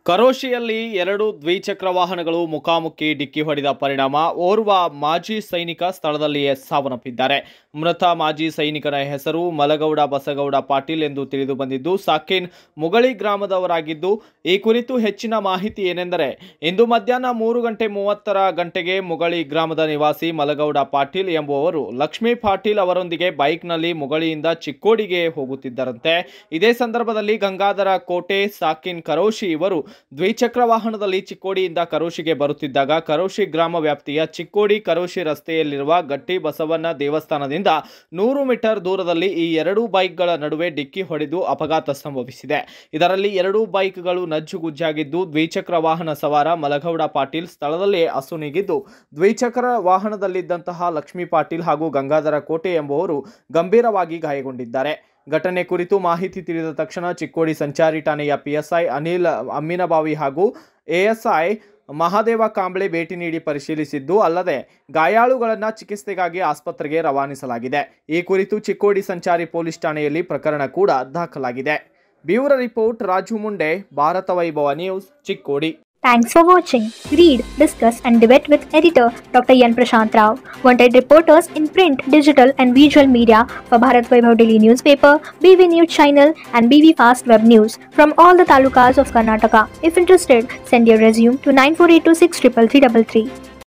ಕರೋಶಿಯಲ್ಲಿ ಎರಡು ದ್ವಿಚಕ್ರ ವಾಹನಗಳು ಮುಖಾಮುಖಿ ಡಿಕ್ಕಿ ಹೊಡೆದ ಪರಿಣಾಮ ಓರ್ವ ಮಾಜಿ ಸೈನಿಕ ಸ್ಥಳದಲ್ಲಿಯೇ ಸಾವನ್ನಪ್ಪಿದ್ದಾರೆ ಮೃತ ಮಾಜಿ ಸೈನಿಕನ ಹೆಸರು ಮಲಗೌಡ ಬಸಗೌಡ ಪಾಟೀಲ್ ಎಂದು ತಿಳಿದು ಬಂದಿದ್ದು ಸಾಕಿನ್ ಮುಗಳಿ ಗ್ರಾಮದವರಾಗಿದ್ದು ಈ ಕುರಿತು ಹೆಚ್ಚಿನ ಮಾಹಿತಿ ಏನೆಂದರೆ ಇಂದು ಮಧ್ಯಾಹ್ನ ಮೂರು ಗಂಟೆ ಮೂವತ್ತರ ಗಂಟೆಗೆ ಮುಗಳಿ ಗ್ರಾಮದ ನಿವಾಸಿ ಮಲಗೌಡ ಪಾಟೀಲ್ ಎಂಬುವವರು ಲಕ್ಷ್ಮೀ ಪಾಟೀಲ್ ಅವರೊಂದಿಗೆ ಬೈಕ್ನಲ್ಲಿ ಮುಗಳಿಯಿಂದ ಚಿಕ್ಕೋಡಿಗೆ ಹೋಗುತ್ತಿದ್ದರಂತೆ ಇದೇ ಸಂದರ್ಭದಲ್ಲಿ ಗಂಗಾಧರ ಕೋಟೆ ಸಾಕಿನ್ ಕರೋಶಿ ಇವರು ದ್ವಿಚಕ್ರ ವಾಹನದಲ್ಲಿ ಚಿಕ್ಕೋಡಿಯಿಂದ ಕರೋಶಿಗೆ ಬರುತ್ತಿದ್ದಾಗ ಕರೋಶಿ ಗ್ರಾಮ ವ್ಯಾಪ್ತಿಯ ಚಿಕ್ಕೋಡಿ ಕರೋಶಿ ರಸ್ತೆಯಲ್ಲಿರುವ ಗಟ್ಟಿ ಬಸವಣ್ಣ ದೇವಸ್ಥಾನದಿಂದ ನೂರು ಮೀಟರ್ ದೂರದಲ್ಲಿ ಈ ಎರಡೂ ಬೈಕ್ಗಳ ನಡುವೆ ಡಿಕ್ಕಿ ಹೊಡೆದು ಅಪಘಾತ ಸಂಭವಿಸಿದೆ ಇದರಲ್ಲಿ ಎರಡೂ ಬೈಕ್ಗಳು ನಜ್ಜುಗುಜ್ಜಾಗಿದ್ದು ದ್ವಿಚಕ್ರ ವಾಹನ ಸವಾರ ಮಲಗೌಡ ಪಾಟೀಲ್ ಸ್ಥಳದಲ್ಲೇ ಅಸುನೀಗಿದ್ದು ದ್ವಿಚಕ್ರ ವಾಹನದಲ್ಲಿದ್ದಂತಹ ಲಕ್ಷ್ಮೀ ಪಾಟೀಲ್ ಹಾಗೂ ಗಂಗಾಧರ ಕೋಟೆ ಎಂಬುವರು ಗಂಭೀರವಾಗಿ ಗಾಯಗೊಂಡಿದ್ದಾರೆ ಘಟನೆ ಕುರಿತು ಮಾಹಿತಿ ತಿಳಿದ ತಕ್ಷಣ ಚಿಕ್ಕೋಡಿ ಸಂಚಾರಿ ಠಾಣೆಯ ಪಿಎಸ್ಐ ಅನಿಲ್ ಅಮ್ಮಿನಬಾವಿ ಹಾಗೂ ಎಎಸ್ಐ ಮಹಾದೇವ ಕಾಂಬ್ಳೆ ಭೇಟಿ ನೀಡಿ ಪರಿಶೀಲಿಸಿದ್ದು ಅಲ್ಲದೆ ಗಾಯಾಳುಗಳನ್ನು ಚಿಕಿತ್ಸೆಗಾಗಿ ಆಸ್ಪತ್ರೆಗೆ ರವಾನಿಸಲಾಗಿದೆ ಈ ಕುರಿತು ಚಿಕ್ಕೋಡಿ ಸಂಚಾರಿ ಪೊಲೀಸ್ ಠಾಣೆಯಲ್ಲಿ ಪ್ರಕರಣ ಕೂಡ ದಾಖಲಾಗಿದೆ bureau report Raju Munde Bharata Vaibhava News Chikkodi Thanks for watching. Read, discuss, and debate with editor Dr. Yan Prashant Rao. Wanted reporters in print, digital, and visual media for Bharat Vaibhav Daily Newspaper, BV News Channel, and BV Fast Web News from all the talukas of Karnataka. If interested, send your resume to 9482633333.